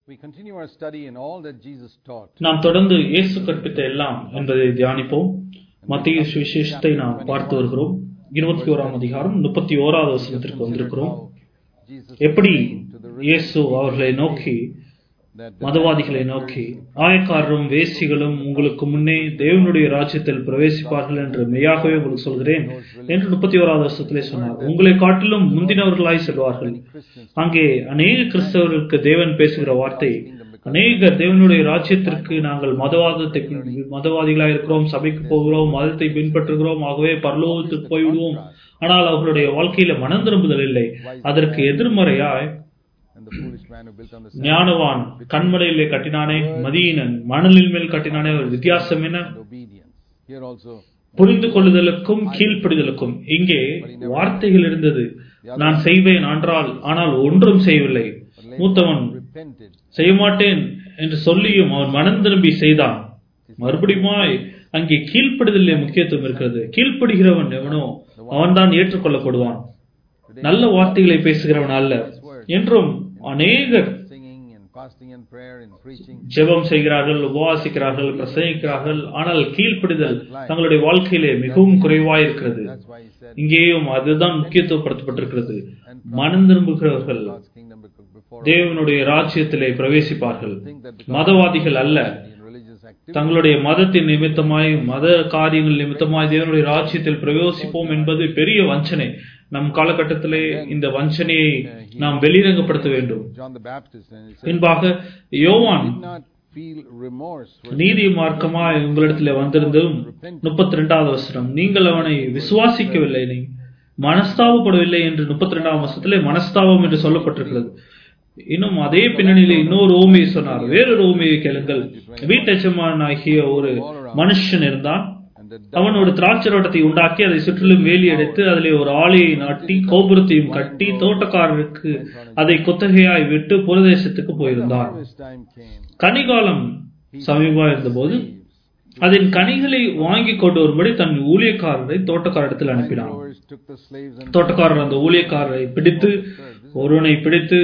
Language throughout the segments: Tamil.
We continue our study in all that Jesus taught. நாம் தொடர்ந்து இயேசு கற்பித்த எல்லாம் என்பதை தியானிப்போம் மத்திய சுவிசேஷத்தை நாம் பார்த்து வருகிறோம் இருபத்தி ஓராம் அதிகாரம் முப்பத்தி ஓராவது வசனத்திற்கு வந்திருக்கிறோம் Jesus எப்படி explained to the rich இயேசு அவர்களை நோக்கி that the மதவாதிகளை நோக்கி ஆயக்காரரும் வேசிகளும் உங்களுக்கு முன்னே தேவனுடைய ராஜ்யத்தில் பிரவேசிப்பார்கள் என்று மெய்யாகவே உங்களுக்கு சொல்கிறேன் என்று முப்பத்தி ஓராவது வருஷத்திலே சொன்னார் உங்களை காட்டிலும் முந்தினவர்களாய் செல்வார்கள் Christians அங்கே அநேக கிறிஸ்தவர்களுக்கு தேவன் பேசுகிற வார்த்தை அநேக தேவனுடைய ராஜ்யத்திற்கு நாங்கள் மதவாதத்தை மதவாதிகளாக இருக்கிறோம் சபைக்கு போகிறோம் மதத்தை பின்பற்றுகிறோம் ஆகவே பரலோகத்துக்கு போய்விடுவோம் ஆனால் அவர்களுடைய வாழ்க்கையில மனம் திரும்புதல் இல்லை அதற்கு எதிர்மறையாய் and the foolish man who built on the sand ஞானவான் கண்மலையிலே கட்டினானே மதியினன் மணலின் மேல் கட்டினானே ஒரு வித்தியாசம் என்ன and obedience. Here also புரிந்து கொள்ளுதலுக்கும் கீழ்ப்படிதலுக்கும் இங்கே வார்த்தைகள் இருந்தது நான் செய்வேன் என்றால் ஆனால் ஒன்றும் செய்யவில்லை மூத்தவன் repented. செய்ய மாட்டேன் என்று சொல்லியும் அவன் மனம் திரும்பி செய்தான் மறுபடியுமாய் அங்கே கீழ்ப்படிதலே முக்கியத்துவம் இருக்கிறது கீழ்ப்படுகிறவன் எவனோ அவன்தான் ஏற்றுக்கொள்ளப்படுவான் நல்ல வார்த்தைகளை பேசுகிறவன் அல்ல என்றும் அநேகர் Singing and fasting and prayer and preaching. ஜெபம் செய்கிறார்கள் உபவாசிக்கிறார்கள் பிரசங்கிக்கிறார்கள் ஆனால் கீழ்ப்படிதல் தங்களுடைய வாழ்க்கையிலே மிகவும் குறைவாய் இருக்கிறது That's why he said இங்கேயும் அதுதான் முக்கியத்துவப்படுத்தப்பட்டிருக்கிறது மனம் திரும்புகிறவர்கள் God's kingdom bec- before தேவனுடைய ராஜ்யத்திலே பிரவேசிப்பார்கள் think that மதவாதிகள் அல்ல in religious activity தங்களுடைய மதத்தின் நிமித்தமாய் மத காரியங்கள் நிமித்தமாய் தேவனுடைய ராஜ்யத்தில் பிரவேசிப்போம் என்பது பெரிய வஞ்சனை நம் காலகட்டத்திலே இந்த வஞ்சனையை நாம் வெளிரங்கப்படுத்த வேண்டும் John the Baptist and he said பின்பாக யோவான் did not feel remorse for நீதி மார்க்கமாய் உங்களிடத்தில் வந்திருந்தும் முப்பத்தி ரெண்டாவது வசனம் நீங்கள் அவனை விசுவாசிக்கவில்லை நீ மனஸ்தாபப்படவில்லை என்று முப்பத்தி ரெண்டாம் வருஷத்திலே மனஸ்தாபம் என்று சொல்லப்பட்டிருக்கிறது இன்னும் அதே பின்னணியிலே இன்னொரு ஓமையை சொன்னார் வேறொரு ஓமையை கேளுங்கள் வீட்டெச்சமான் ஆகிய ஒரு மனுஷன் இருந்தான் and that அவன் ஒரு திராட்சரோட்டத்தை உண்டாக்கி அதை சுற்றிலும் வேலி அடைத்து அதிலே ஒரு ஆலையை நாட்டி கோபுரத்தையும் கட்டி தோட்டக்காரருக்கு அதை குத்தகையாய் விட்டு புரதேசத்துக்கு போயிருந்தான் harvest time came கனிகாலம் சமீபமா இருந்தபோது அதன் கனிகளை வாங்கி கொண்டு வரும்படி தன் ஊழியக்காரரை தோட்டக்காரிடத்தில் அனுப்பினான் growers took the slaves and தோட்டக்காரர் அந்த ஊழியக்காரரை பிடித்து ஒருவனை பிடித்து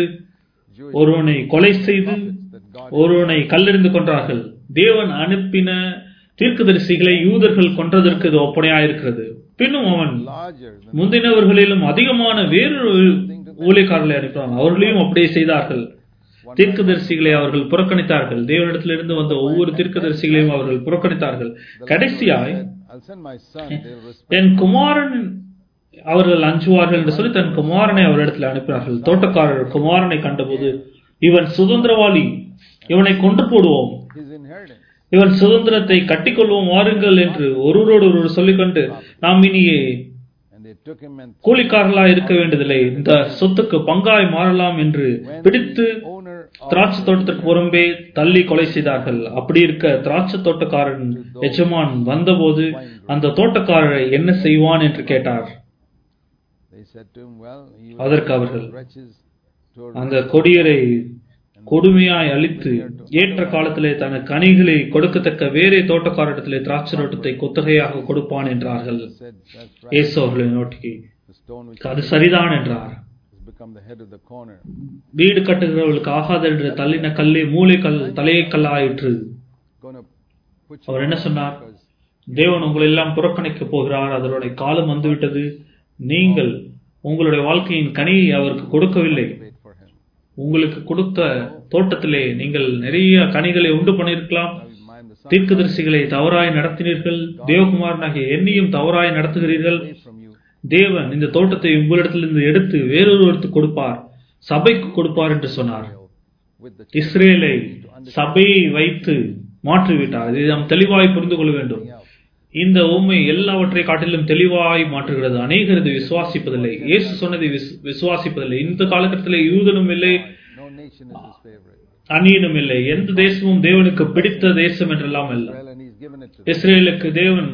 ஒருவனை கொலை செய்து ஒருவனை கல்லெறிந்து கொன்றார்கள் தேவன் அனுப்பின தீர்க்கதரிசிகளை யூதர்கள் கொன்றதற்கு இது ஒப்பனையாயிருக்கிறது பின்னும் அவன் larger than முந்தினவர்களிலும் அதிகமான வேறொரு ஊழியக்காரர்களை அனுப்பினான் அவர்களையும் அப்படியே செய்தார்கள் தீர்க்கதரிசிகளை அவர்கள் புறக்கணித்தார்கள் தேவனிடத்திலிருந்து வந்த ஒவ்வொரு தீர்க்கதரிசிகளையும் அவர்கள் புறக்கணித்தார்கள் கடைசியாய் I'll send my son they'll respect என் குமாரன் அவர்கள் அஞ்சுவார்கள் என்று சொல்லி தன் குமாரனை அவரிடத்தில் அனுப்பினார்கள் தோட்டக்காரர் குமாரனை கண்டபோது இவன் சுதந்திரவாளி இவனை கொண்டு போடுவோம் his inheritance இவன் சுதந்திரத்தை கட்டிக்கொள்வோம் வாருங்கள் என்று ஒருவரோடு ஒருவர் சொல்லிக்கொண்டு நாம் இனியே and they took him and கூலிக்காரர்களாய் இருக்க வேண்டியதில்லை இந்த சொத்துக்கு பங்காய் மாறலாம் என்று பிடித்து owner of திராட்சை தோட்டத்திற்கு புறம்பே தள்ளி கொலை செய்தார்கள் அப்படி இருக்க திராட்சை தோட்டக்காரன் எஜமான் வந்தபோது அந்த தோட்டக்காரரை என்ன செய்வான் என்று கேட்டார் they said to him well you அதற்கு அவர்கள் wretches toward அந்த கொடியரை கொடுமையாய் அழித்து ஏற்ற காலத்திலே தனது கனிகளை கொடுக்கத்தக்க வேறே தோட்டக்காரிடத்திலே திராட்சை தோட்டத்தை குத்தகையாக கொடுப்பான் என்றார்கள் said that's right இயேசு அவர்களை நோக்கி the stone which அது சரிதான் என்றார் has become the head of the corner வீடு கட்டுகிறவர்களுக்கு ஆகாது என்று தள்ளின கல்லே மூளை கல் தலையை கல்லாயிற்று gonna put you அவர் என்ன சொன்னார் because தேவன் உங்களை எல்லாம் புறக்கணிக்க போகிறார் அதனுடைய காலம் வந்துவிட்டது நீங்கள் உங்களுடைய வாழ்க்கையின் கனியை அவருக்கு கொடுக்கவில்லை wait for him உங்களுக்கு கொடுத்த தோட்டத்திலே நீங்கள் நிறைய கனிகளை உண்டு பண்ணியிருக்கலாம் I will mind the son தீர்க்கதரிசிகளை தவறாய் நடத்தினீர்கள் தேவகுமாரனாகிய என்னையும் தவறாய் நடத்துகிறீர்கள் away from you தேவன் இந்த தோட்டத்தை உங்களிடத்திலிருந்து எடுத்து வேறொருவருக்கு கொடுப்பார் சபைக்கு கொடுப்பார் என்று சொன்னார் with the இஸ்ரேலை சபையை வைத்து மாற்றிவிட்டார் இதை நாம் தெளிவாய் புரிந்து கொள்ள வேண்டும் இந்த உண்மை எல்லாவற்றை காட்டிலும் தெளிவாய் மாற்றுகிறது அநேகர் இதை விசுவாசிப்பதில்லை இயேசு சொன்னதை விசு- விசுவாசிப்பதில்லை இந்த காலகட்டத்திலே யூதனும் இல்லை no nation is his favorite அந்நியனும் இல்லை எந்த தேசமும் தேவனுக்கு பிடித்த தேசம் என்றெல்லாம் அல்ல well and he's given it to them இஸ்ரேலுக்கு தேவன்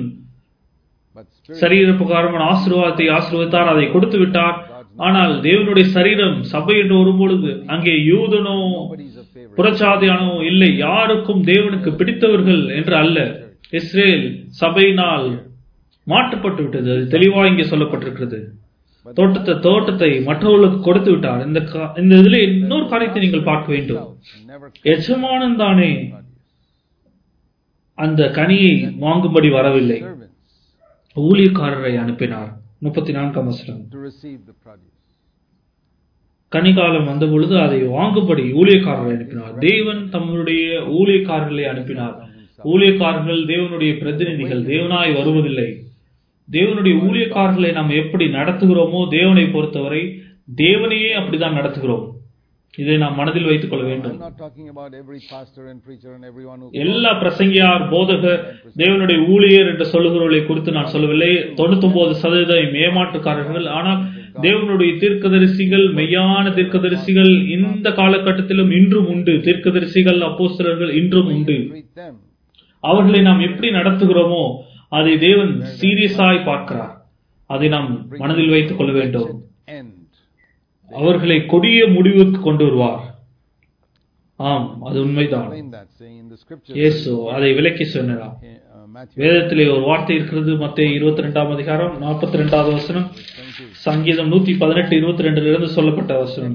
but spirit சரீரப்புகாரமான ஆசீர்வாதத்தை ஆசீர்வதித்தார் அதை கொடுத்து விட்டார் ஆனால் தேவனுடைய சரீரம் சபை என்று வரும்பொழுது அங்கே யூதனோ nobody's a favorite புறச்சாதியானோ இல்லை யாருக்கும் தேவனுக்கு பிடித்தவர்கள் என்று அல்ல இஸ்ரேல் சபையினால் மாற்றப்பட்டு விட்டது அது தெளிவாக இங்கே சொல்லப்பட்டிருக்கிறது தோட்டத்தை தோட்டத்தை மற்றவர்களுக்கு கொடுத்து விட்டார் இந்த கா- இந்த இதுல இன்னொரு காரியத்தை நீங்கள் பார்க்க வேண்டும் Himself never எஜமானன் தானே produce. அந்த கனியை வாங்கும்படி வரவில்லை Servants ஊழியக்காரரை அனுப்பினார் முப்பத்தி நான்காம் வசனம் to receive the produce. கனிகாலம் வந்த பொழுது அதை வாங்கும்படி ஊழியக்காரரை அனுப்பினார் தேவன் தம்முடைய ஊழியக்காரர்களை அனுப்பினார் ஊழியக்காரர்கள் தேவனுடைய பிரதிநிதிகள் தேவனாய் வருவதில்லை தேவனுடைய ஊழியக்காரர்களை நாம் எப்படி நடத்துகிறோமோ தேவனை பொறுத்தவரை தேவனையே அப்படிதான் நடத்துகிறோம் இதை நாம் மனதில் வைத்துக் கொள்ள வேண்டும் I'm not talking about every pastor and preacher and everyone who எல்லா பிரசங்கியார் போதகர் தேவனுடைய ஊழியர் என்று சொல்லுகிறவர்களை குறித்து நான் சொல்லவில்லை தொண்ணூத்தி சதவீதம் ஏமாற்றுக்காரர்கள் ஆனால் தேவனுடைய தீர்க்கதரிசிகள் மெய்யான தீர்க்கதரிசிகள் இந்த காலகட்டத்திலும் இன்றும் உண்டு தீர்க்கதரிசிகள் அப்போஸ்தலர்கள் இன்றும் உண்டு treat them. அவர்களை நாம் எப்படி நடத்துகிறோமோ அதை தேவன் சீரியஸாய் பார்க்கிறார் அதை நாம் மனதில் வைத்துக் கொள்ள வேண்டும் End. அவர்களை கொடிய முடிவுக்கு கொண்டு வருவார் ஆம் அது உண்மைதான் Explain that, saying in the scripture, இயேசு அதை விலக்கி சொன்னார் uh, Matthew வேதத்திலே ஒரு வார்த்தை இருக்கிறது மத்திய இருபத்தி ரெண்டாம் அதிகாரம் நாற்பத்தி ரெண்டாவது வசனம் 22. சங்கீதம் நூத்தி பதினெட்டு இருபத்தி ரெண்டுல இருந்து சொல்லப்பட்ட வசனம்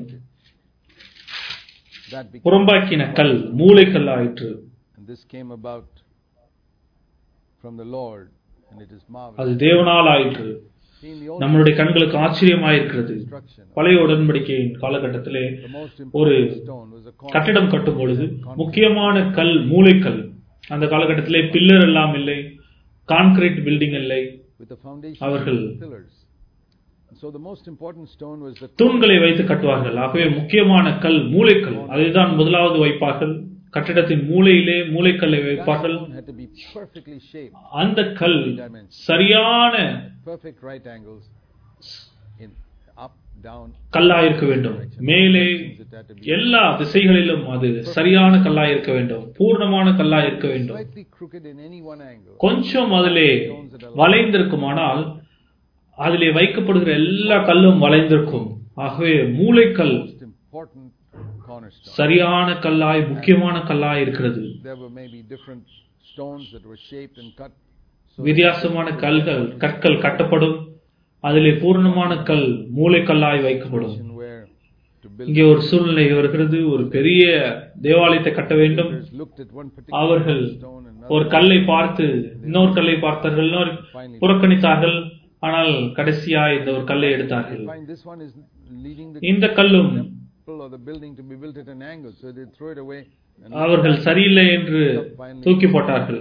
That became, புறம்பாக்கின கல் மூளைக்கல் ஆயிற்று and this came about from the Lord, and it is marvelous. அது தேவனால் ஆயிற்று See, in the old நம்மளுடைய கண்களுக்கு ஆச்சரியமாயிருக்கிறது instruction, பழைய உடன்படிக்கையின் காலகட்டத்திலே the most ஒரு important stone was a கட்டிடம் கட்டும் பொழுது முக்கியமான கல் மூளைக்கல் அந்த காலகட்டத்திலே பில்லர் எல்லாம் இல்லை கான்கிரீட் பில்டிங் இல்லை with the foundation அவர்கள் of pillars. And so the most important stone was the தூண்களை வைத்து கட்டுவார்கள் ஆகவே முக்கியமான கல் மூளைக்கல் அதைதான் முதலாவது வைப்பார்கள் கட்டிடத்தின் மூலையிலே மூளைக்கல்லை that வைப்பார்கள் stone had to be perfectly shaped, அந்த கல் சரியான perfect right angles in up, down. கல்லாய் இருக்க வேண்டும் மேலே It had to be எல்லா திசைகளிலும் அது சரியான கல்லாய் இருக்க வேண்டும் பூர்ணமான கல்லாய் இருக்க வேண்டும் slightly crooked in any one angle. கொஞ்சம் அதிலே வளைந்திருக்குமானால் அதிலே வைக்கப்படுகிற எல்லா கல்லும் வளைந்திருக்கும் ஆகவே மூளைக்கல் Most important cornerstone. சரியான கல்லாய் முக்கியமான கல்லாய் இருக்கிறது There were maybe different stones that were shaped and cut. So வித்தியாசமான கல்கள் கற்கள் கட்டப்படும் அதிலே பூர்ணமான கல் மூளைக்கல்லாய் வைக்கப்படும் situation where to build இங்கே ஒரு சூழ்நிலை வருகிறது ஒரு பெரிய தேவாலயத்தை கட்ட வேண்டும் builders looked at one particular அவர்கள் stone and ஒரு கல்லை பார்த்து இன்னொரு கல்லை பார்த்தார்கள் இன்னொரு புறக்கணித்தார்கள் ஆனால் கடைசியா இந்த ஒரு கல்லை எடுத்தார்கள் find this one is leading the இந்த கல்லும் temple or the building to be built at an angle, so they throw it away and அவர்கள் சரியில்லை என்று தூக்கி போட்டார்கள்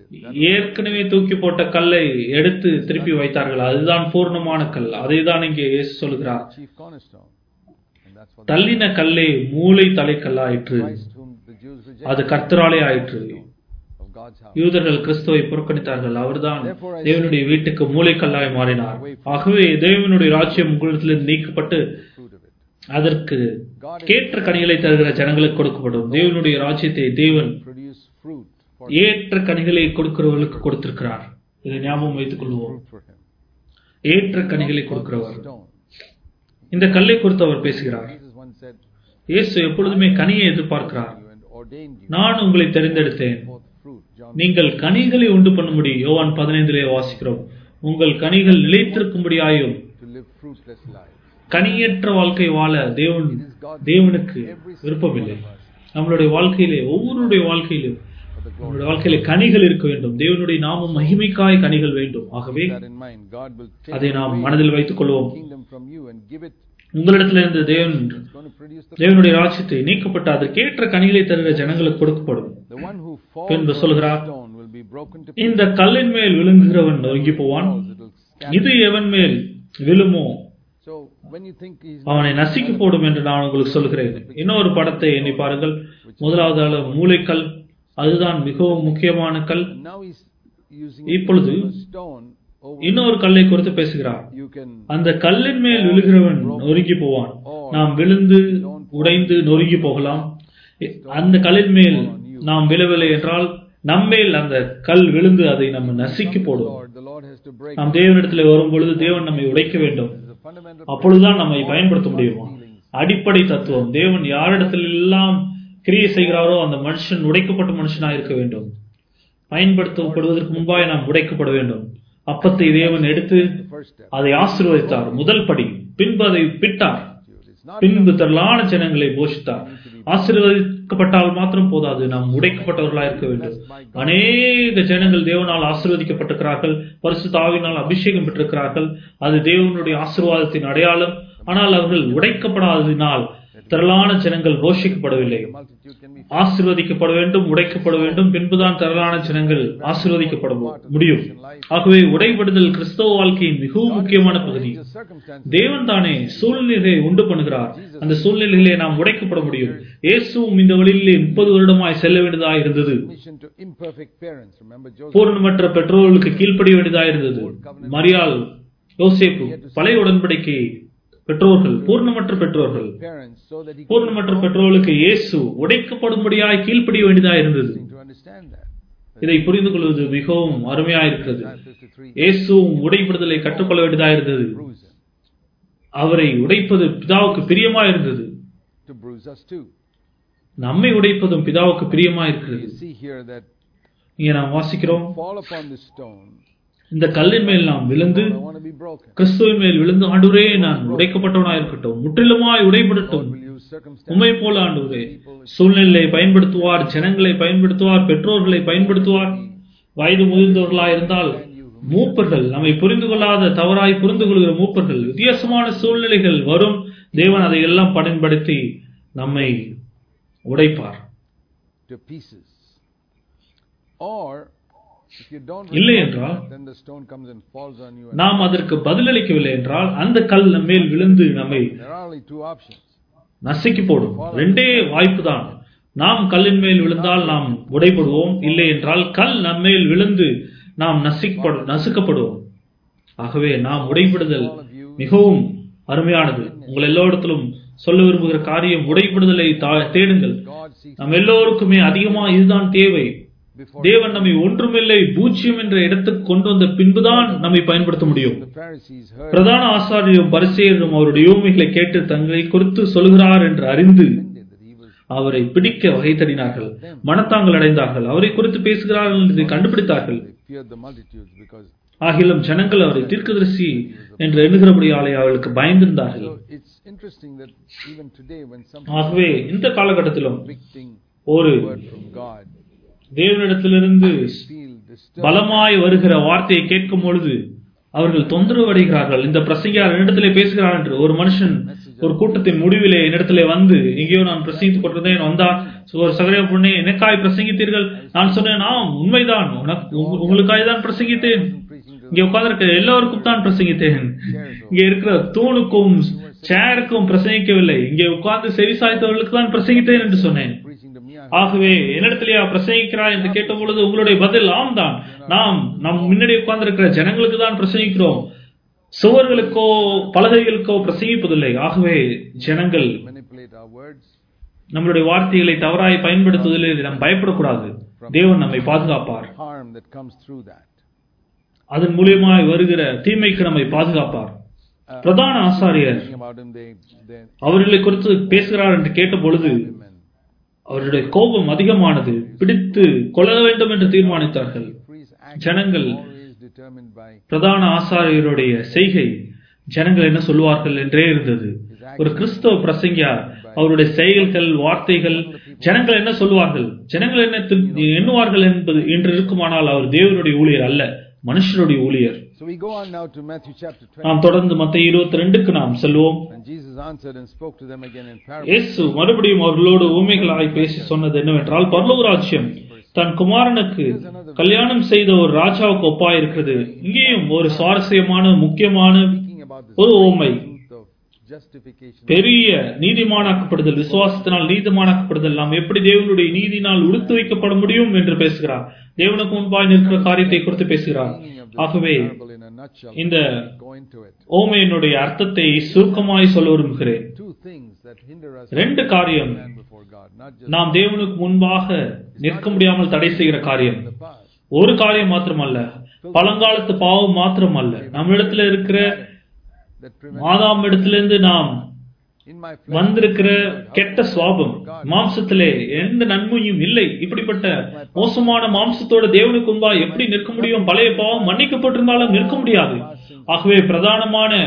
ஏற்கனவே தூக்கி போட்ட கல்லை எடுத்து திருப்பி வைத்தார்கள் அதுதான் பூர்ணமான கல் அதை தான் இங்கே இயேசு சொல்கிறார் chief cornerstone. And that's what தள்ளின கல்லே மூளை தலைக்கல்லாயிற்று Christ whom the Jews rejected அது கர்த்தராலே ஆயிற்று of God's house. யூதர்கள் கிறிஸ்துவை புறக்கணித்தார்கள் அவர்தான் தேவனுடைய வீட்டுக்கு மூளைக்கல்லாய் மாறினார் ஆகவே தேவனுடைய ராஜ்யம் உங்களிடத்திலிருந்து நீக்கப்பட்டு Fruit of it. அதற்கு கேற்ற கனிகளை தருகிற ஜனங்களுக்கு கொடுக்கப்படும் தேவனுடைய ராஜ்யத்தை தேவன் Produce fruit for ஏற்ற கனிகளை கொடுக்கிறவர்களுக்கு கொடுத்திருக்கிறார் இதை ஞாபகம் வைத்துக் கொள்வோம் fruit for him. ஏற்ற கனிகளை கொடுக்கிறவர் Stone. இந்த கல்லை குறித்து அவர் பேசுகிறார் Jesus once said, இயேசு எப்பொழுதுமே கனியை எதிர்பார்க்கிறார் You and ordained you நான் உங்களை தெரிந்தெடுத்தேன் forth fruit. John நீங்கள் கனிகளை உண்டு பண்ணும்படி யோவான் பதினைந்திலே வாசிக்கிறோம் உங்கள் கனிகள் நிலைத்திருக்கும்படியாயும் to live fruitless lives. கனியற்ற வாழ்க்கை வாழ தேவன் தேவனுக்கு விருப்பமில்லை நம்மளுடைய வாழ்க்கையிலே ஒவ்வொருடைய வாழ்க்கையிலும் For the glory நம்மளுடைய வாழ்க்கையில கனிகள் இருக்க வேண்டும் தேவனுடைய நாமம் மகிமைக்காய் கனிகள் வேண்டும் ஆகவே that in mind, God will take அதை நாம் away மனதில் வைத்துக் கொள்வோம் the kingdom from you and give it. உங்களிடத்திலிருந்து தேவன் It's going to produce the, தேவனுடைய ராஜ்யத்தை நீக்கப்பட்டு அதற்கேற்ற கனிகளை தருகிற ஜனங்களுக்கு கொடுக்கப்படும் the one who falls பின்பு on the சொல்கிறார் stone will be broken to இந்த கல்லின் மேல் விழுங்குகிறவன் நொறுங்கி போவான் pieces. It'll scatter. இது எவன் மேல் விழுமோ So when you think he's அவனை நசுக்கி போடும் என்று நான் உங்களுக்கு சொல்கிறேன் இன்னொரு படத்தை எண்ணி பாருங்கள் முதலாவது ஆளு மூளைக்கல் அதுதான் மிகவும் முக்கியமான கல் and now he's using இப்பொழுது a stone over இன்னொரு கல்லை குறித்து பேசுகிறார் you can அந்த கல்லின் மேல் விழுகிறவன் நொறுங்கி போவான் நாம் விழுந்து உடைந்து நொறுங்கி போகலாம் அந்த கல்லின் மேல் நாம் விழவில்லை என்றால் நம்மேல் அந்த கல் விழுந்து அதை நம்ம நசுக்கி போடும் Lord, the Lord has to break நாம் தேவனிடத்தில் வரும் பொழுது தேவன் நம்மை உடைக்க வேண்டும் the fundamental அப்பொழுதுதான் நம்மை பயன்படுத்த முடியுமா அடிப்படை தத்துவம் தேவன் யாரிடத்தில் எல்லாம் கிரியை செய்கிறாரோ அந்த மனுஷன் உடைக்கப்பட்ட மனுஷனாக இருக்க வேண்டும் பயன்படுத்தப்படுவதற்கு முன்பாக நாம் உடைக்கப்பட வேண்டும் அப்பத்தை தேவன் எடுத்து the first step. அதை ஆசீர்வதித்தார் முதல் படி பின்பு அதை பிட்டார் It's not பின்பு திரளான ஜனங்களை போஷித்தார் ஆசீர்வதிக்கப்பட்டால் மாத்திரம் போதாது நாம் உடைக்கப்பட்டவர்களாக இருக்க வேண்டும் அநேக ஜனங்கள் தேவனால் ஆசீர்வதிக்கப்பட்டிருக்கிறார்கள் பரிசுத்த ஆவியினால் அபிஷேகம் பெற்றிருக்கிறார்கள் அது தேவனுடைய ஆசீர்வாதத்தின் அடையாளம் ஆனால் அவர்கள் உடைக்கப்படாததினால் திரளான ஜனங்கள் போஷிக்கப்படவில்லை the multitude can be ஆசீர்வதிக்கப்பட வேண்டும் உடைக்கப்பட வேண்டும் பின்புதான் திரளான ஜனங்கள் ஆசீர்வதிக்கப்பட முடியும் ஆகவே உடைபடுதல் கிறிஸ்தவ வாழ்க்கையின் மிகவும் முக்கியமான பகுதி the circumstances தேவன் தானே சூழ்நிலையை உண்டு பண்ணுகிறார் அந்த சூழ்நிலையிலே நாம் உடைக்கப்பட முடியும் இயேசுவும் இந்த வழியிலே முப்பது வருடமாய் செல்ல வேண்டியதாக இருந்தது submission to imperfect parents. Remember Joseph பூர்ணமற்ற பெற்றோர்களுக்கு கீழ்ப்படிய வேண்டியதாக இருந்தது மரியாள் யோசேப்பு பழைய உடன்படிக்கை பெற்றோர்கள் பூர்ணமற்ற பெற்றோர்கள் parents so that he could பூர்ணமற்ற பெற்றோர்களுக்கு இயேசு உடைக்கப்படும்படியாய் கீழ்ப்படிய வேண்டியதாக இருந்தது to understand that. இதை புரிந்து கொள்வது மிகவும் அருமையாக இருக்கிறது Isaiah 53 இயேசுவும் உடைப்படுதலை கற்றுக்கொள்ள வேண்டியதாக இருந்தது bruise him அவரை உடைப்பது பிதாவுக்கு பிரியமா இருந்தது to bruise us too. நம்மை உடைப்பதும் பிதாவுக்கு பிரியமா இருக்கிறது You see here that இங்க நாம் வாசிக்கிறோம் fall upon this stone. இந்த கல்லின் மேல் நாம் விழுந்து I want to be broken. கிறிஸ்துவின் மேல் விழுந்து ஆண்டவரே நான் உடைக்கப்பட்டவனாய் இருக்கட்டும் முற்றிலுமாய் உடைபடட்டும் Will use circumstances, உண்மை போல ஆண்டவரே சூழ்நிலையை பயன்படுத்துவார் ஜனங்களை பயன்படுத்துவார் பெற்றோர்களை பயன்படுத்துவார் வயது முதிர்ந்தவர்களாய் இருந்தால் மூப்பர்கள் நம்மை புரிந்து கொள்ளாத தவறாய் புரிந்து கொள்கிற மூப்பர்கள் வித்தியாசமான சூழ்நிலைகள் வரும் தேவன் அதை எல்லாம் பயன்படுத்தி நம்மை உடைப்பார் to pieces. Or if you don't இல்லை respond to என்றால் that, then the stone comes and falls on you. And நாம் அதற்கு பதிலளிக்கவில்லை என்றால் அந்த கல் நம்ம மேல் விழுந்து நம்மை there are only two options. நசுக்கி போடும் ரெண்டே வாய்ப்பு தான் நாம் கல்லின் மேல் விழுந்தால் நாம் உடைபடுவோம் இல்லை என்றால் கல் நம்மேல் விழுந்து நாம் நசிக்கப்படு நசுக்கப்படுவோம் ஆகவே நாம் உடைபடுதல் மிகவும் அருமையானது உங்கள் எல்லோரிடத்திலும் சொல்ல விரும்புகிற காரியம் உடைபடுதலை தா- தேடுங்கள் God sees நம் எல்லோருக்குமே அதிகமா இதுதான் தேவை before தேவன் நம்மை ஒன்றுமில்லை பூஜ்யம் என்ற இடத்துக்கு கொண்டு வந்த பின்புதான் நம்மை பயன்படுத்த முடியும் the Pharisees heard பிரதான ஆசாரியரும் பரிசேயரும் அவருடைய யோமிகளை கேட்டு தங்களை குறித்து சொல்கிறார் என்று அறிந்து offended that he was அவரை பிடிக்க வகை தேடினார்கள் மனத்தாங்கள் அடைந்தார்கள் அவரை குறித்து பேசுகிறார்கள் என்று கண்டுபிடித்தார்கள் they feared the multitudes because ஆகிலும் ஜனங்கள் அவரை தீர்க்கதரிசி என்று எண்ணுகிறபடியாலே அவர்களுக்கு பயந்திருந்தார்கள் so it's interesting that even today when some ஆகவே இந்த காலகட்டத்திலும் convicting ஒரு word from God தேவனிடத்திலிருந்து feel disturbed பலமாய் வருகிற வார்த்தையை கேட்கும் பொழுது அவர்கள் தொந்தரவு அடைகிறார்கள் இந்த பிரசங்கியார் என்னிடத்திலே பேசுகிறார் என்று ஒரு மனுஷன் ஒரு கூட்டத்தின் முடிவிலே என்னிடத்திலே வந்து எங்கேயோ நான் பிரசங்கித்துக் கொண்டிருந்தேன் வந்தா ஒரு சகரிய பொண்ணே எனக்காய் பிரசங்கித்தீர்கள் நான் சொன்னேன் ஆம் உண்மைதான் உனக்கு உங்க- உங்களுக்காய் தான் பிரசங்கித்தேன் preaching to இங்கே உட்கார்ந்திருக்கிற எல்லோருக்கும் தான் பிரசங்கித்தேன் இங்கே இருக்கிற தூணுக்கும் சேருக்கும் பிரசங்கிக்கவில்லை இங்கே உட்கார்ந்து செவி சாய்த்தவர்களுக்கு தான் பிரசங்கித்தேன் என்று சொன்னேன் preaching to me I ஆகவே என்னிடத்திலேயா பிரசங்கிக்கிறாய் என்று கேட்ட பொழுது உங்களுடைய பதில் ஆம் தான் நாம் நம் முன்னாடி உட்கார்ந்திருக்கிற ஜனங்களுக்கு தான் பிரசங்கிக்கிறோம் சுவர்களுக்கோ பலகைகளுக்கோ பிரசங்கிப்பதில்லை ஆகவே ஜனங்கள் manipulate our words நம்மளுடைய வார்த்தைகளை தவறாய் பயன்படுத்துவதில் நாம் பயப்படக்கூடாது தேவன் நம்மை பாதுகாப்பார் harm that comes through that அதன் மூலியமாய் வருகிற தீமைக்கு நம்மை பாதுகாப்பார் பிரதான ஆசாரியர் Thinking about him they they அவர்களை குறித்து பேசுகிறார் என்று கேட்ட பொழுது him and அவருடைய கோபம் அதிகமானது பிடித்து கொள்ள வேண்டும் என்று தீர்மானித்தார்கள் freeze act ஜனங்கள் always determined by பிரதான ஆசாரியருடைய செய்கை ஜனங்கள் என்ன சொல்வார்கள் என்றே இருந்தது ஒரு கிறிஸ்தவ பிரசங்கியார் அவருடைய செயல்கள் வார்த்தைகள் ஜனங்கள் என்ன சொல்வார்கள் ஜனங்கள் என்ன தி- எண்ணுவார்கள் என்பது என்று இருக்குமானால் அவர் தேவனுடைய ஊழியர் அல்ல மனுஷருடைய ஊழியர் so we go on now to Matthew chapter 20 நாம் தொடர்ந்து மத்த இருபத்தி ரெண்டுக்கு நாம் செல்வோம் and Jesus answered and spoke to them again in parables இயேசு மறுபடியும் அவர்களோடு ஊமைகளாய் பேசி சொன்னது என்னவென்றால் பரலோக ராஜ்யம் தன் குமாரனுக்கு கல்யாணம் செய்த ஒரு ராஜாவுக்கு ஒப்பாய் இருக்கிறது இங்கேயும் ஒரு சுவாரஸ்யமான முக்கியமான speaking about the ஒரு ஓமை truth of justification பெரிய நீதிமானாக்கப்படுதல் விசுவாசத்தினால் நீதிமானாக்கப்படுதல் நாம் எப்படி தேவனுடைய நீதியினால் உடுத்து வைக்கப்பட முடியும் என்று பேசுகிறார் தேவனுக்கு முன்பாய் நிற்கிற காரியத்தை குறித்து பேசுகிறார் meaning of this ஆகவே parable in a nutshell இந்த go into it ஓமையினுடைய அர்த்தத்தை சுருக்கமாய் சொல்ல விரும்புகிறேன் two things that hinder us ரெண்டு காரியம் stand before God not just நாம் தேவனுக்கு முன்பாக நிற்க முடியாமல் தடை செய்கிற காரியம் the past ஒரு காரியம் மாத்திரமல்ல பழங்காலத்து பாவம் மாத்திரமல்ல நம்மிடத்துல இருக்கிற that prevent மாதாம் இடத்திலிருந்து நாம் in my flesh வந்திருக்கிற கெட்ட சுவாபம் மாம்சத்திலே எந்த நன்மையும் இல்லை இப்படிப்பட்ட மோசமான மாம்சத்தோட தேவனுக்கு முன்பா எப்படி நிற்க முடியும் பழைய பாவம் மன்னிக்கப்பட்டிருந்தாலும் நிற்க முடியாது ஆகவே பிரதானமான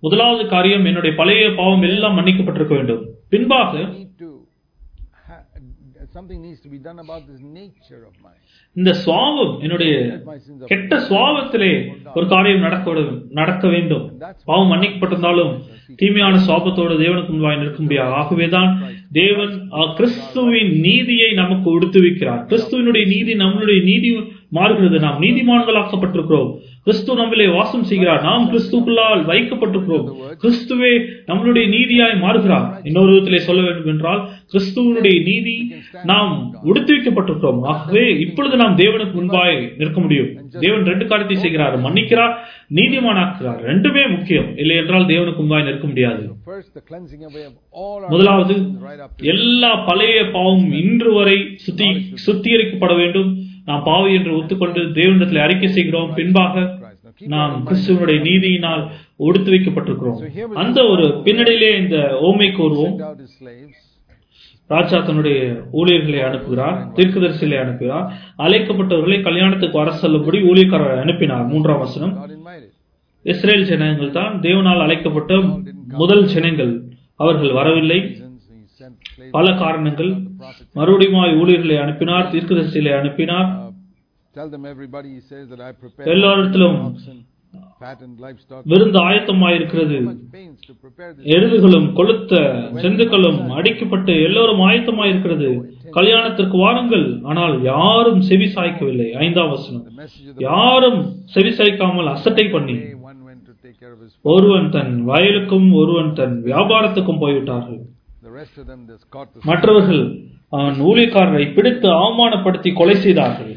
முதலாவது காரியம் என்னுடைய பழைய பாவம் எல்லாம் மன்னிக்கப்பட்டிருக்க வேண்டும் பின்பாக I need to ha- something needs to be done about this nature of mine. இந்த சுவாவம் என்னுடைய Let my sins are கெட்ட சுவாவத்திலே ஒரு காரியம் நடக்க விட- நடக்க வேண்டும் பாவம் மன்னிக்கப்பட்டிருந்தாலும் தீமையான சுவாபத்தோடு தேவனுக்கு முன்பாய் நிற்க முடியாது ஆகவேதான் தேவன் அஹ், கிறிஸ்துவின் நீதியை நமக்கு உடுத்துவிக்கிறார் கிறிஸ்துவினுடைய நீதி நம்மளுடைய நீதி மாறுகிறது நாம் நீதிமான்களாக்கப்பட்டிருக்கிறோம் கிறிஸ்து நம்மிலே வாசம் செய்கிறார் நாம் கிறிஸ்துக்குள்ளால் வைக்கப்பட்டிருக்கிறோம் கிறிஸ்துவே நம்மளுடைய நீதியாய் மாறுகிறார் இன்னொரு விதத்திலே சொல்ல வேண்டும் என்றால் கிறிஸ்துவனுடைய நீதி நாம் உடுத்துவிக்கப்பட்டிருக்கிறோம் ஆகவே இப்பொழுது நாம் தேவனுக்கு முன்பாய் நிற்க முடியும் தேவன் ரெண்டு காரியத்தை செய்கிறார் மன்னிக்கிறார் நீதிமானாக்குகிறார் ரெண்டுமே முக்கியம் இல்லை என்றால் தேவனுக்கு முன்பாய் நிற்க முடியாது So first, the cleansing away of all our முதலாவது sins right up to எல்லா பழைய பாவம் இன்று வரை சுத்தி சுத்திகரிக்கப்பட வேண்டும் நாம் பாவி என்று ஒத்துக்கொண்டு தேவனிடத்தில் அறிக்கை செய்கிறோம் பின்பாக Christ. Now keep நாம் that in mind. கிறிஸ்துவனுடைய நீதியினால் ஒடுத்து வைக்கப்பட்டிருக்கிறோம் அந்த ஒரு பின்னணியிலே இந்த ஓமை கூறுவோம் Sent out his slaves. ராஜா தன்னுடைய ஊழியர்களை அனுப்புகிறார் தீர்க்கதரிசிகளை அனுப்புகிறார் அழைக்கப்பட்டவர்களை கல்யாணத்துக்கு வர சொல்லும்படி ஊழியக்காரரை அனுப்பினார் மூன்றாம் வசனம் God invited. இஸ்ரேல் ஜனங்கள் தான் தேவனால் அழைக்கப்பட்ட முதல் ஜனங்கள் அவர்கள் வரவில்லை Reasons he sent slaves. பல காரணங்கள் The prophet மறுபடியும் ஊழியர்களை அனுப்பினார் தீர்க்கதரிசிகளை அனுப்பினார் uh, tell them everybody he says that I prepared எல்லாரிடத்திலும் oxen, fattened livestock. விருந்து ஆயத்தமாயிருக்கிறது So much pains to prepare this. எருதுகளும் கொளுத்த செந்துக்களும் அடிக்கப்பட்டு எல்லோரும் ஆயத்தமாயிருக்கிறது கல்யாணத்திற்கு வாருங்கள் ஆனால் யாரும் செவி சாய்க்கவில்லை ஐந்தாம் வசனம் The message of the யாரும் செவி சாய்க்காமல் அசட்டை பண்ணி day one went to take care of his ஒருவன் தன் வயலுக்கும் ஒருவன் தன் வியாபாரத்துக்கும் போய்விட்டார்கள் The rest of them they caught the மற்றவர்கள் அவன் ஊழியக்காரரை பிடித்து அவமானப்படுத்தி கொலை செய்தார்கள்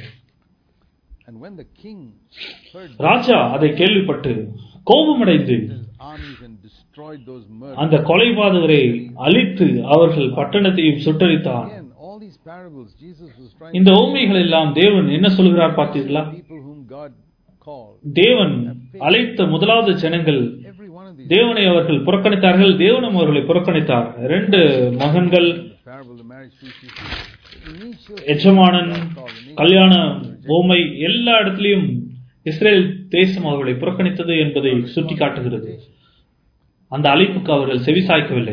and when the king heard ராஜா அதை கேள்விப்பட்டு கோபமடைந்து his armies and destroyed those murders. அந்த கொலைபாதகரை அழித்து அவர்கள் பட்டணத்தையும் சுட்டரித்தான் Again, all these parables Jesus was trying இந்த ஓமைகள் எல்லாம் தேவன் என்ன சொல்கிறார் பார்த்தீர்களா to people whom God called. தேவன் அழைத்த முதலாவது ஜனங்கள் Every one of these தேவனை அவர்கள் புறக்கணித்தார்கள் தேவனும் அவர்களை புறக்கணித்தார் ரெண்டு மகன்கள் the parable of the marriage feast, you see, the initial எஜமானன் கல்யாண ஓமை எல்லா இடத்திலையும் இஸ்ரேல் தேசம் அவர்களை புறக்கணித்தது என்பதை சுட்டிக்காட்டுகிறது அந்த அழைப்புக்கு அவர்கள் செவிசாய்க்கவில்லை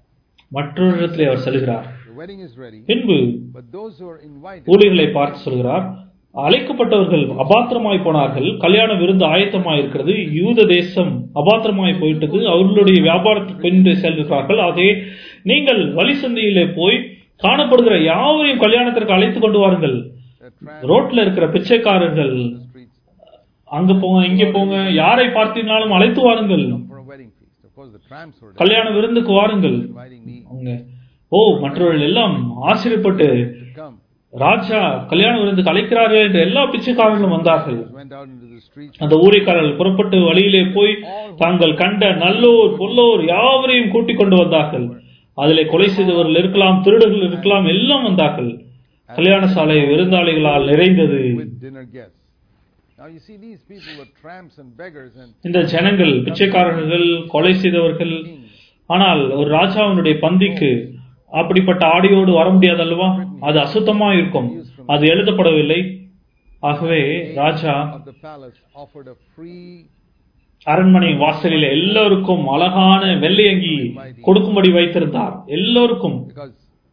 மற்றொரு இடத்திலே அவர் செல்கிறார் the wedding is ready, பின்பு but those who are invited ஊழியர்களை பார்த்து சொல்கிறார் அழைக்கப்பட்டவர்கள் அபாத்திரமாய் போனார்கள் கல்யாண விருந்து ஆயத்தமாய் இருக்கிறது யூத தேசம் அபாத்திரமாய் போயிட்டது அவர்களுடைய வியாபாரத்துக்கு பின்பு செல்கிறார்கள் ஆகவே நீங்கள் வழி சந்தையிலே போய் காணப்படுகிற யாவரையும் கல்யாணத்திற்கு அழைத்து கொண்டு வாருங்கள் that tramp ரோட்ல இருக்கிற பிச்சைக்காரர்கள் the streets அங்க போங்க இங்க போங்க யாரை பார்த்தீங்கனாலும் அழைத்து வாருங்கள் come for a wedding feast. Of course, the tramps were there, கல்யாண விருந்துக்கு வாருங்கள் inviting me அவங்க ஓ மற்றவர்கள் எல்லாம் ஆச்சரியப்பட்டு to come. ராஜா கல்யாண விருந்துக்கு அழைக்கிறார்கள் என்று எல்லா பிச்சைக்காரர்களும் வந்தார்கள் Went out into the streets. அந்த ஊழியக்காரர்கள் புறப்பட்டு வழியிலே போய் தாங்கள் கண்ட நல்லோர் பொல்லோர் யாவரையும் கூட்டிக் கொண்டு வந்தார்கள் அதிலே கொலை செய்தவர்கள் இருக்கலாம் திருடர்கள் இருக்கலாம் எல்லாம் வந்தார்கள் கல்யாண சாலை விருந்தாளிகளால் நிறைந்தது with dinner guests. Now you see, these people were tramps and beggars and இந்த ஜனங்கள் பிச்சைக்காரர்கள் கொலை செய்தவர்கள் ஆனால் ஒரு ராஜாவினுடைய பந்திக்கு அப்படிப்பட்ட ஆடையோடு வர முடியாது அல்லவா அது அசுத்தமா இருக்கும் அது எழுதப்படவில்லை ஆகவே ராஜா of the palace offered a free அரண்மனை வாசலில் எல்லோருக்கும் அழகான வெள்ளை அங்கி கொடுக்கும்படி வைத்திருந்தார் எல்லோருக்கும் because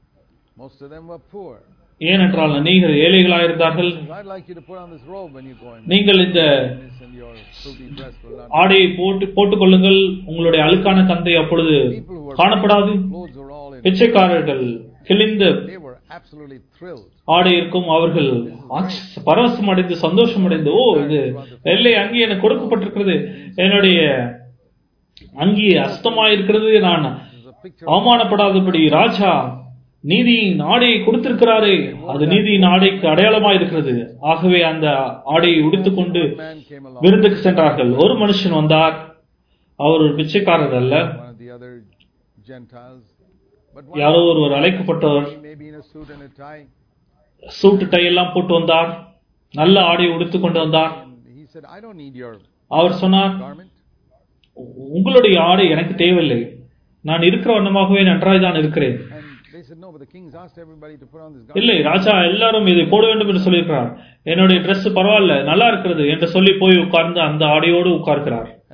most of them were poor. ஏனென்றால் நீங்கள் ஏழைகளாயிருந்தார்கள் I'd like you to put on this robe when you go in. நீங்கள் இந்த This and your filthy dress will not. ஆடையை போட்டு போட்டுக் கொள்ளுங்கள் உங்களுடைய அழுக்கான தந்தை அப்பொழுது People who were காணப்படாது clothes were all in. பிச்சைக்காரர்கள் கிழிந்த They were absolutely thrilled. ஆடை இருக்கும் அவர்கள் ஆச்ச- பரவசம் அடைந்து சந்தோஷம் அடைந்து ஓ இது வெள்ளை அங்கி எனக்கு கொடுக்கப்பட்டிருக்கிறது என்னுடைய அங்கி அஸ்தமா இருக்கிறது நான் This is a picture அவமானப்படாதபடி ராஜா நீதியின் ஆடையை கொடுத்திருக்கிறாரே அது நீதியின் ஆடைக்கு அடையாளமா இருக்கிறது ஆகவே அந்த ஆடையை உடுத்துக்கொண்டு of man came along. விருந்துக்கு சென்றார்கள் ஒரு மனுஷன் வந்தார் அவர் ஒரு பிச்சைக்காரர் அல்ல One of the other Gentiles. But one யாரோ ஒருவர் அழைக்கப்பட்டவர் maybe in a suit and a tie. Suit tie எல்லாம் போட்டு வந்தார் நல்ல ஆடையை உடுத்து கொண்டு வந்தார் And he said, I don't need your அவர் சொன்னார் garment. உங்களுடைய ஆடை எனக்கு தேவையில்லை நான் இருக்கிற வண்ணமாகவே நன்றாய் தான் இருக்கிறேன் And they said, No, but the king's asked everybody to put on this garment. இல்லை ராஜா எல்லாரும் இதை போட வேண்டும் என்று சொல்லியிருக்கிறார் என்னுடைய Dress பரவாயில்ல நல்லா இருக்கிறது என்று சொல்லி போய் உட்கார்ந்து அந்த ஆடையோடு உட்கார்க்கிறார் And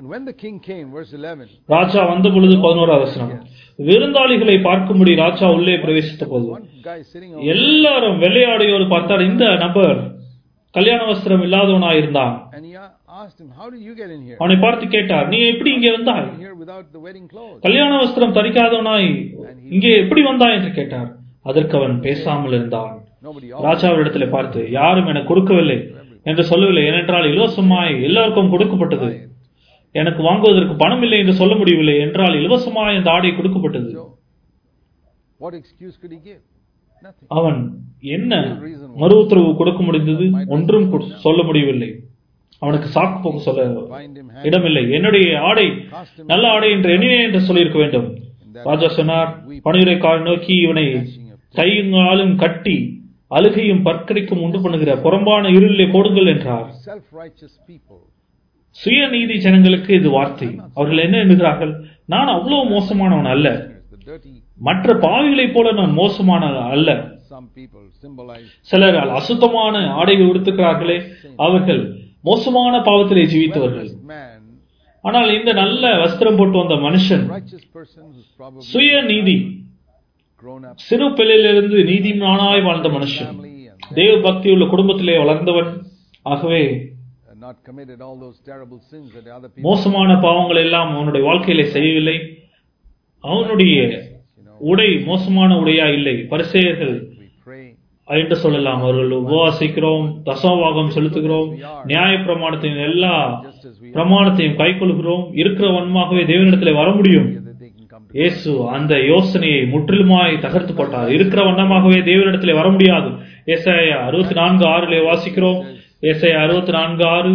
And when the king came, verse 11, ராஜா வந்த பொழுது பதினோராவது வசனம் விருந்தாளிகளை பார்க்கும்படி ராஜா உள்ளே பிரவேசித்த போது one guy sitting on, எல்லாரும் வெள்ளையாடையோடு பார்த்தார் இந்த நபர் கல்யாண வஸ்திரம் இல்லாதவனாய் இருந்தான் and he a- asked him, How did you get in here? அவனை பார்த்து கேட்டார் நீ எப்படி இங்கே வந்தாய் In here without the wedding clothes. கல்யாண வஸ்திரம் தரிக்காதவனாய் இங்கே எப்படி வந்தாய் என்று கேட்டார் அதற்கு அவன் பேசாமல் இருந்தான் Nobody ராஜாவிடத்திலே பார்த்து யாரும் எனக்கு கொடுக்கவில்லை என்று சொல்லவில்லை ஏனென்றால் இலவசமாய் எல்லாருக்கும் கொடுக்கப்பட்டது எனக்கு வாங்குவதற்கு பணம் இல்லை என்று சொல்ல முடியவில்லை என்றால் இலவசமாய் அந்த ஆடை கொடுக்கப்பட்டது So, what excuse could he give? Nothing. அவன் என்ன மறு உத்தரவு கொடுக்க முடிந்தது ஒன்றும் கொடு- சொல்ல முடியவில்லை அவனுக்கு சாக்கு போக்கு சொல்ல Find him இடமில்லை என்னுடைய ஆடை cast him நல்ல ஆடை என்று எண்ணினேன் என்று சொல்லியிருக்க வேண்டும் ராஜா சொன்னார் பணியுரைக்காரன் நோக்கி இவனை கையுங்காலும் கட்டி அழுகையும் பற்கடிக்கும் உண்டு பண்ணுகிற புறம்பான இருளிலே போடுங்கள் என்றார் self-righteous people. சுயநீதி ஜனங்களுக்கு இது வார்த்தை அவர்கள் என்ன எண்ணுகிறார்கள் நான் அவ்வளவு மோசமானவன் அல்ல The dirty, மற்ற பாவிகளைப் போல நான் மோசமானவன் அல்ல some people symbolize சிலர் அசுத்தமான ஆடைகள் உடுத்துகிறார்களே அவர்கள் மோசமான பாவத்திலே ஜீவித்தவர்கள் this man, ஆனால் இந்த நல்ல வஸ்திரம் போட்டு வந்த மனுஷன் righteous person who's probably சுயநீதி grown up சிறு பிள்ளையிலிருந்து நீதிமானாய் வாழ்ந்த மனுஷன் family and தேவ பக்தி உள்ள குடும்பத்திலே வளர்ந்தவன் ஆகவே uh, not committed all those terrible sins that the other people, மோசமான பாவங்கள் எல்லாம் அவனுடைய வாழ்க்கையிலே செய்யவில்லை அவனுடைய you know, உடை மோசமான உடையா இல்லை பரிசேயர்கள் we pray, என்று சொல்லலாம் அவர்கள் உபவாசிக்கிறோம் தசோவாகம் செலுத்துகிறோம் நியாய பிரமாணத்தின் எல்லா just as we are, பிரமாணத்தையும் கைக்கொள்கிறோம் இருக்கிற வன்மாகவே தேவனிடத்திலே வர முடியும் that they can come to இயேசு அந்த யோசனையை முற்றிலுமாய் தகர்த்து போட்டார் இருக்கிற வண்ணமாகவே தேவனிடத்திலே வர முடியாது ஏசாயா அறுபத்தி நான்கு ஆறிலே வாசிக்கிறோம் ஏசாயா அறுபத்தி நான்கு ஆறு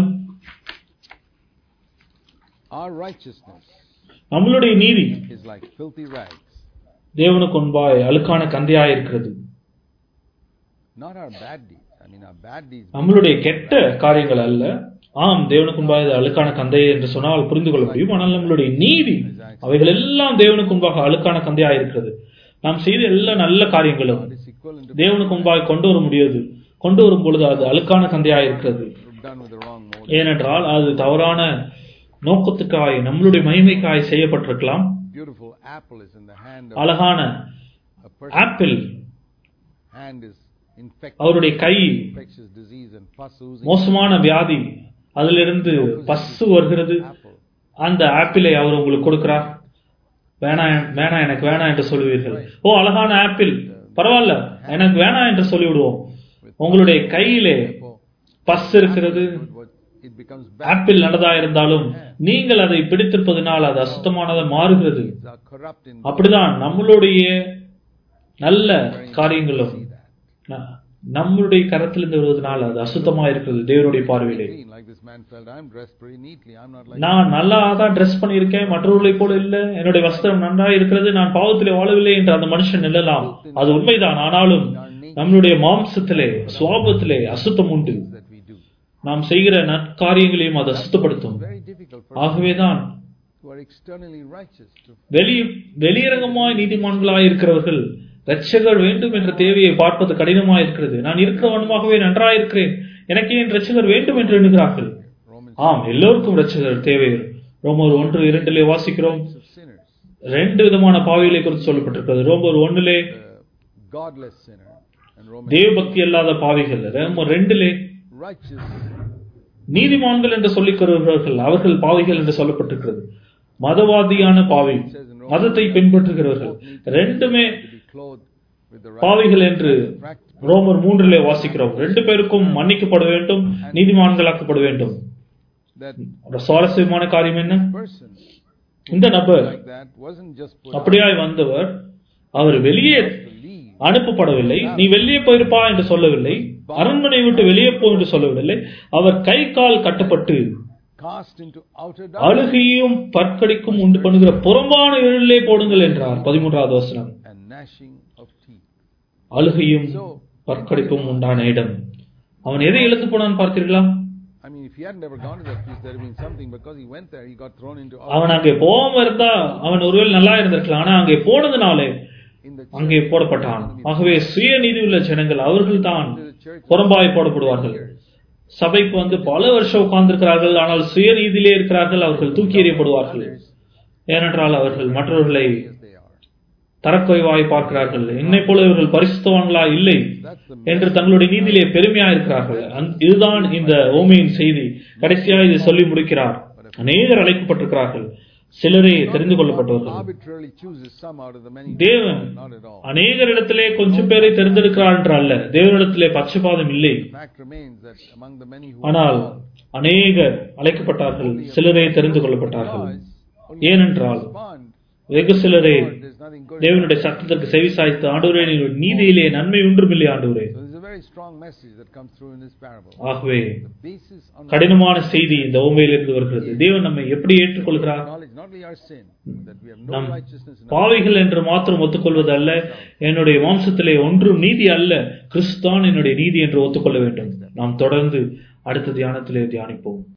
Our righteousness நம்மளுடைய நீதி is like filthy rags, தேவனுக்கு முன்பாய் அழுக்கான கந்தையாய் இருக்கிறது not our bad deeds. I mean, our bad deeds நம்மளுடைய கெட்ட காரியங்கள் அல்ல ஆம் தேவனுக்கு முன்பாக இது அழுக்கான கந்தை என்று சொன்னால் புரிந்து கொள்ள முடியும் ஆனால் நம்மளுடைய நீதி அவைகள் எல்லாம் தேவனுக்கு முன்பாக அழுக்கான கந்தையாய் இருக்கிறது நாம் செய்த எல்லா நல்ல காரியங்களும் is equivalent to தேவனுக்கு முன்பாக கொண்டு வர முடியாது கொண்டு வரும் பொழுது அது அழுக்கான கந்தையாய் இருக்கிறது done with the wrong motive. ஏனென்றால் அது தவறான நோக்கத்துக்காய் நம்மளுடைய மகிமைக்காய் செய்யப்பட்டிருக்கலாம் Beautiful apple is in the hand of அழகான a person. Apple Hand is infected, அவருடைய கை infectious disease and pus oozing. மோசமான வியாதி அதிலிருந்து பசு வருகிறது Apple. அந்த ஆப்பிளை அவர் உங்களுக்கு கொடுக்கிறார் வேணாம் வேணாம் எனக்கு வேணாம் என்று சொல்லுவீர்கள் ஓ அழகான ஆப்பிள் பரவாயில்ல எனக்கு வேணாம் என்று சொல்லிவிடுவோம் உங்களுடைய கையிலே பஸ் இருக்கிறது What- It becomes bad. Apple நல்லதா இருந்தாலும் நீங்கள் அதை பிடித்திருப்பதனால் அது அசுத்தமானதா மாறுகிறது Deeds are corrupt in அப்படிதான் நம்மளுடைய நல்ல காரியங்களும் see that. ந- நம்மளுடைய கரத்திலிருந்து வருவதனால் அது அசுத்தமா இருக்கிறது தேவனுடைய பார்வையிலே Clean, like this man felt, I'm dressed pretty neatly. I'm not like நான் நல்லா தான் ட்ரெஸ் பண்ணியிருக்கேன் மற்றவர்களைப் போல இல்ல என்னுடைய வஸ்திரம் நன்றாக இருக்கிறது நான் பாவத்திலே வாழவில்லை என்று அந்த மனுஷன் நில்லலாம் அது உண்மைதான் ஆனாலும் நம்மளுடைய மாம்சத்திலே சுவாபத்திலே அசுத்தம் உண்டு that we do. நாம் செய்கிற நற்காரியங்களையும் அது அசுத்தப்படுத்தும் Very difficult for ஆகவேதான் who are externally righteous to வெளி வெளியரங்கமாய் நீதிமான்களாய் இருக்கிறவர்கள் ரட்சகர் வேண்டும் என்ற தேவையை பார்ப்பது கடினமாய் இருக்கிறது நான் இருக்கிறவனுமாகவே நன்றாய் இருக்கிறேன் எனக்கு ஏன் ரட்சகர் வேண்டும் என்று எண்ணுகிறார்கள் Romans ஆம் எல்லோருக்கும் ரட்சகர் தேவை ரோமர் ஒன்று இரண்டிலே வாசிக்கிறோம் of sinners, ரெண்டு விதமான பாவிகளை குறித்து சொல்லப்பட்டிருக்கிறது ரோமர் ஒன்னிலே the godless sinner, and Romans தேவபக்தி அல்லாத பாவிகள் ரோமர் ரெண்டிலே righteous நீதிமான்கள் என்று சொல்லிக் கொள்கிறவர்கள் அவர்கள் பாவிகள் என்று சொல்லப்பட்டிருக்கிறது மதவாதியான பாவி மதத்தை பின்பற்றுகிறவர்கள் ரெண்டுமே to be clothed with the right பாவிகள் என்று fact ரோமர் மூன்றிலே வாசிக்கிறோம் ரெண்டு பேருக்கும் மன்னிக்கப்பட வேண்டும் நீதிமான்களாக்கப்பட வேண்டும் that ஒரு சுவாரஸ்யமான காரியம் என்ன person இந்த நபர் like that wasn't just put அப்படியாய் வந்தவர் அவர் வெளியே to leave அனுப்பப்படவில்லை நீ வெளியே போயிருப்பா என்று சொல்லவில்லை அரண்மனை விட்டு வெளியே போ என்று சொல்லவில்லை அவர் கை கால் கட்டப்பட்டு cast into outer darkness அழுகையும் பற்கடிக்கும் உண்டு பண்ணுகிற புறம்பான இருளிலே போடுங்கள் என்றார் பதிமூன்றாவது வசனம் and gnashing of teeth. அழுகையும் பற்கடிப்பும் உண்டான இடம் அவன் எதை இழந்து போனான்னு பார்த்தீர்களா I mean, if he had never gone to that place, there would have been something because he went there, he got thrown into outer அவன் அங்கே போகாம இருந்தா அவன் ஒருவேளை நல்லா இருந்திருக்கலாம் ஆனா அங்கே போனதுனாலே in the அங்கே போடப்பட்டான் ஆகவே சுய நீதி உள்ள ஜனங்கள் அவர்கள் தான் to the church புறம்பாய் போடப்படுவார்கள் சபைக்கு வந்து பல வருஷம் உட்கார்ந்திருக்கிறார்கள் ஆனால் சுயநீதியிலே இருக்கிறார்கள் அவர்கள் தூக்கி எறியப்படுவார்கள் ஏனென்றால் அவர்கள் மற்றவர்களை as they are. தரக்குறைவாய் பார்க்கிறார்கள் என்னை போல இவர்கள் பரிசுத்தவான்களா இல்லை That's the என்று தங்களுடைய நீதியிலே பெருமையா இருக்கிறார்கள் அந்த- இதுதான் இந்த ஓமையின் செய்தி கடைசியா இதை சொல்லி முடிக்கிறார் அநேகர் அழைக்கப்பட்டிருக்கிறார்கள் சிலரே தெரிந்து கொள்ளப்பட்டவர்கள் arbitrarily chooses some out of the many. தேவன் Not at all. அநேகரிடத்திலே கொஞ்சம் பேரை தெரிந்தெடுக்கிறார் என்று அல்ல தேவனிடத்திலே பட்சபாதம் இல்லை The fact remains that among the many who ஆனால் அநேகர் அழைக்கப்பட்டார்கள் சிலரே தெரிந்து கொள்ளப்பட்டார்கள் only ஏனென்றால் respond, வெகு சிலரே Lord, there's nothing good. தேவனுடைய சட்டத்திற்கு செவி சாய்த்து ஆண்டவரே நீர் நீதியிலே நன்மை ஒன்றுமில்லை ஆண்டவரே So there's a very strong message that comes through in this parable. ஆகவே The basis on கடினமான செய்தி இந்த ஓமையிலிருந்து வருகிறது தேவன் நம்மை எப்படி ஏற்றுக்கொள்கிறார் knowledge, not only our sin, that we have no நம் righteousness in our பாவிகள் என்று மாத்திரம் ஒத்துக்கொள்வது அல்ல என்னுடைய மாம்சத்திலே ஒன்றும் நீதி அல்ல கிறிஸ்தான் என்னுடைய நீதி என்று ஒத்துக்கொள்ள வேண்டும் நாம் தொடர்ந்து அடுத்த தியானத்திலே தியானிப்போம்